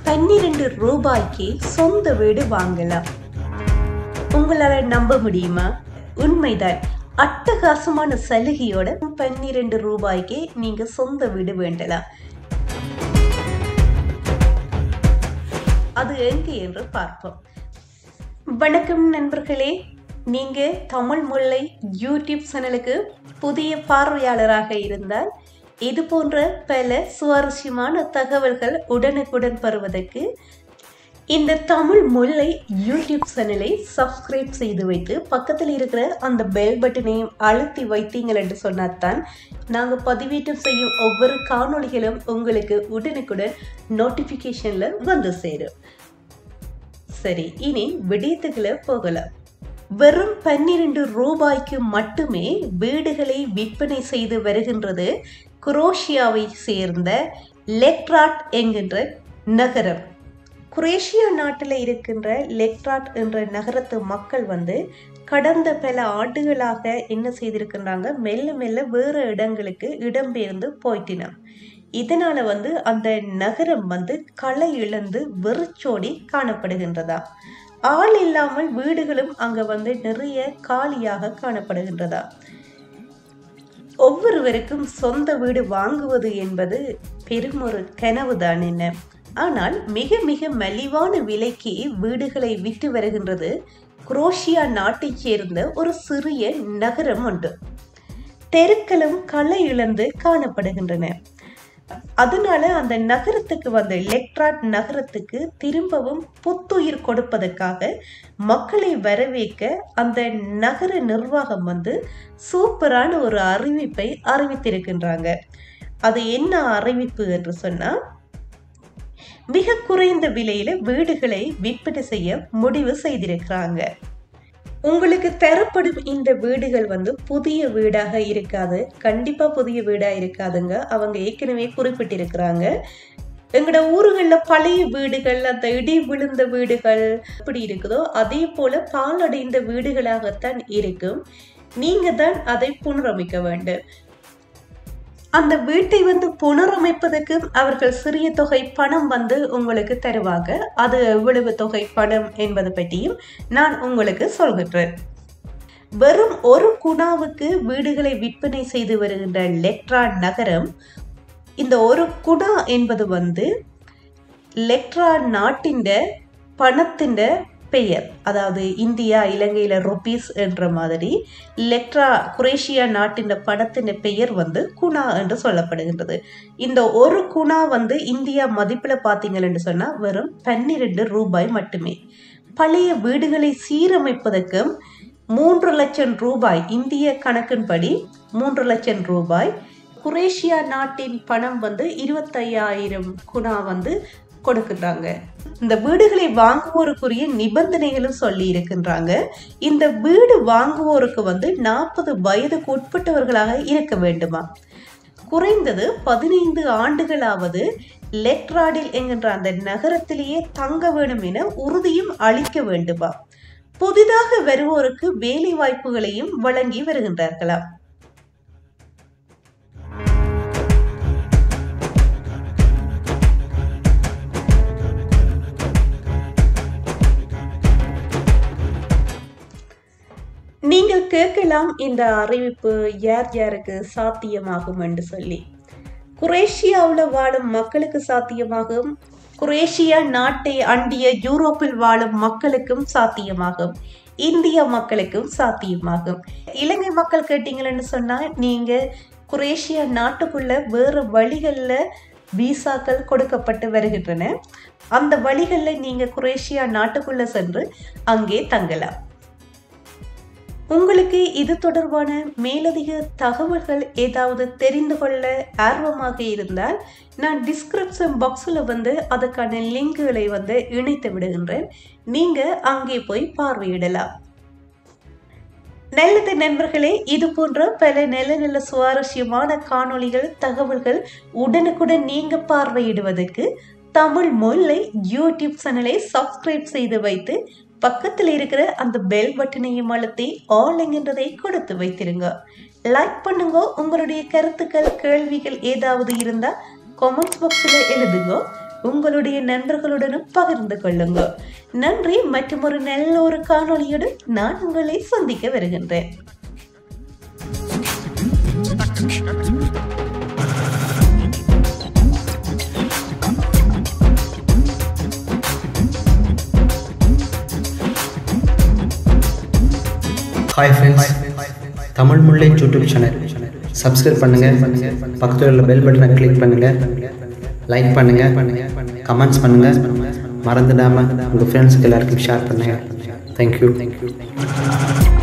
பன்னிரண்டு ரூபாய்க்கு சொந்த வீடு வாங்கலாம் உங்களால நம்ப முடியுமா உண்மைதான் அட்டகாசமான சலுகையோட பன்னிரண்டு ரூபாய்க்கு நீங்க சொந்த வீடு வேண்டலாம் அது எங்கே என்று பார்ப்போம் வணக்கம் நண்பர்களே நீங்க தமிழ் முல்லை யூடியூப் சேனலுக்கு புதிய பார்வையாளராக இருந்தால் இது போன்ற பல சுவாரஸ்யமான தகவல்கள் உடனுக்குடன் பெறுவதற்கு இந்த தமிழ் முல்லை யூடியூப் சேனலை சப்ஸ்கிரைப் செய்து வைத்து பக்கத்தில் இருக்கிற அந்த பெல் பட்டனையும் அழுத்தி வைத்தீங்கள் என்று சொன்னால்தான் நாங்கள் பதிவேற்றம் செய்யும் ஒவ்வொரு காணொளிகளும் உங்களுக்கு உடனுக்குடன் நோட்டிஃபிகேஷனில் வந்து சேரும் சரி இனி விடயத்துக்குள்ள போகலாம் வெறும் பன்னிரண்டு ரூபாய்க்கு மட்டுமே வீடுகளை விற்பனை செய்து வருகின்றது குரோஷியாவை சேர்ந்த லெக்ட்ராட் என்கின்ற நகரம் குரேஷியா நாட்டில் இருக்கின்ற லெக்ட்ராட் என்ற நகரத்து மக்கள் வந்து கடந்த பல ஆண்டுகளாக என்ன செய்திருக்கின்றாங்க மெல்ல மெல்ல வேறு இடங்களுக்கு இடம்பெயர்ந்து போயிட்டினோம் இதனால வந்து அந்த நகரம் வந்து களை இழந்து வெறிச்சோடி காணப்படுகின்றதா ஆள் இல்லாமல் வீடுகளும் அங்க வந்து நிறைய காலியாக காணப்படுகின்றதா ஒவ்வொருவருக்கும் சொந்த வீடு வாங்குவது என்பது பெரும் ஒரு கனவுதான் என்ன ஆனால் மிக மிக மலிவான விலைக்கு வீடுகளை விற்று வருகின்றது குரோஷியா நாட்டைச் சேர்ந்த ஒரு சிறிய நகரம் உண்டு தெருக்களும் களை இழந்து காணப்படுகின்றன அதனால அந்த நகரத்துக்கு வந்த எலக்ட்ராட் நகரத்துக்கு திரும்பவும் புத்துயிர் கொடுப்பதற்காக மக்களை வரவேற்க அந்த நகர நிர்வாகம் வந்து சூப்பரான ஒரு அறிவிப்பை அறிவித்திருக்கின்றாங்க அது என்ன அறிவிப்பு என்று சொன்னா மிக குறைந்த விலையில வீடுகளை விற்பனை செய்ய முடிவு செய்திருக்கிறாங்க உங்களுக்கு தரப்படும் இந்த வீடுகள் வந்து புதிய வீடாக இருக்காது கண்டிப்பா புதிய வீடா இருக்காதுங்க அவங்க ஏற்கனவே குறிப்பிட்டிருக்கிறாங்க எங்களோட ஊர்களில் பழைய வீடுகள் அந்த இடி விழுந்த வீடுகள் எப்படி இருக்குதோ அதே போல பாலடைந்த வீடுகளாகத்தான் இருக்கும் நீங்க தான் அதை புனரமைக்க வேண்டும் அந்த வீட்டை வந்து புனரமைப்பதற்கு அவர்கள் சிறிய தொகை பணம் வந்து உங்களுக்கு தருவாங்க அது எவ்வளவு தொகை பணம் என்பது பற்றியும் நான் உங்களுக்கு சொல்கின்றேன் வெறும் ஒரு குணாவுக்கு வீடுகளை விற்பனை செய்து வருகின்ற லெக்ட்ரா நகரம் இந்த ஒரு குணா என்பது வந்து லெக்ட்ரா நாட்டின் பணத்தின் பெயர் அதாவது இந்தியா இலங்கையில ருபீஸ் என்ற மாதிரி லெக்ட்ரா குரேஷியா நாட்டின் பணத்தின் பெயர் வந்து குணா என்று சொல்லப்படுகின்றது இந்த ஒரு குணா வந்து இந்தியா மதிப்பில் பார்த்தீங்கன்னு சொன்னா வெறும் பன்னிரெண்டு ரூபாய் மட்டுமே பழைய வீடுகளை சீரமைப்பதற்கும் மூன்று லட்சம் ரூபாய் இந்திய கணக்கின்படி மூன்று லட்சம் ரூபாய் குரேஷியா நாட்டின் பணம் வந்து இருபத்தையாயிரம் குணா வந்து கொடுக்கின்றாங்க இந்த வீடுகளை வாங்குவோருக்குரிய நிபந்தனைகளும் சொல்லி இருக்கின்றாங்க இந்த வீடு வாங்குவோருக்கு வந்து நாற்பது வயதுக்கு உட்பட்டவர்களாக இருக்க வேண்டுமா குறைந்தது பதினைந்து ஆண்டுகளாவது லெக்ட்ராடில் என்கின்ற அந்த நகரத்திலேயே தங்க வேண்டும் என உறுதியும் அளிக்க வேண்டுமா புதிதாக வருவோருக்கு வேலை வாய்ப்புகளையும் வழங்கி வருகின்றார்களாம் நீங்கள் கேட்கலாம் இந்த அறிவிப்பு யார் யாருக்கு சாத்தியமாகும் என்று சொல்லி குரேஷியாவில் வாழும் மக்களுக்கு சாத்தியமாகும் குரேஷியா நாட்டை அண்டிய யூரோப்பில் வாழும் மக்களுக்கும் சாத்தியமாகும் இந்திய மக்களுக்கும் சாத்தியமாகும் இலங்கை மக்கள் கேட்டீங்கன்னு சொன்னா நீங்க குரேஷியா நாட்டுக்குள்ள வேறு வழிகளில் விசாக்கள் கொடுக்கப்பட்டு வருகின்றன அந்த வழிகளில் நீங்க குரேஷியா நாட்டுக்குள்ள சென்று அங்கே தங்கலாம் உங்களுக்கு இது தொடர்பான மேலதிக தகவல்கள் ஏதாவது தெரிந்து கொள்ள ஆர்வமாக இருந்தால் நான் டிஸ்கிரிப்ஷன் பாக்ஸில் வந்து அதுக்கான லிங்குகளை வந்து இணைத்து விடுகின்றேன் நீங்கள் அங்கே போய் பார்வையிடலாம் நல்லது நண்பர்களே இது போன்ற பல நல்ல நல்ல சுவாரஸ்யமான காணொளிகள் தகவல்கள் உடனுக்குடன் நீங்க பார்வையிடுவதற்கு தமிழ் மொழி யூடியூப் சேனலை சப்ஸ்கிரைப் செய்து வைத்து பக்கத்தில் இருக்கிற அந்த பெல் பட்டனையும் அழுத்தி ஆல் என்கின்றதை கொடுத்து வைத்திருங்க லைக் பண்ணுங்க உங்களுடைய கருத்துக்கள் கேள்விகள் ஏதாவது இருந்தா கமெண்ட்ஸ் பாக்ஸில் எழுதுங்க உங்களுடைய நண்பர்களுடனும் பகிர்ந்து கொள்ளுங்க நன்றி மற்றும் ஒரு நல்ல ஒரு காணொளியுடன் நான் உங்களை சந்திக்க வருகின்றேன் hi friends Tamil Mullai YouTube channel subscribe பண்ணுங்கள் பக்கத்தில் உள்ள பெல் பட்டனை கிளிக் பண்ணுங்கள் லைக் பண்ணுங்கள் கமெண்ட்ஸ் பண்ணுங்கள் மறந்துடாமல் உங்கள் ஃப்ரெண்ட்ஸுக்கு எல்லாருக்கும் ஷேர் பண்ணுங்கள் தேங்க்யூ தேங்க்யூ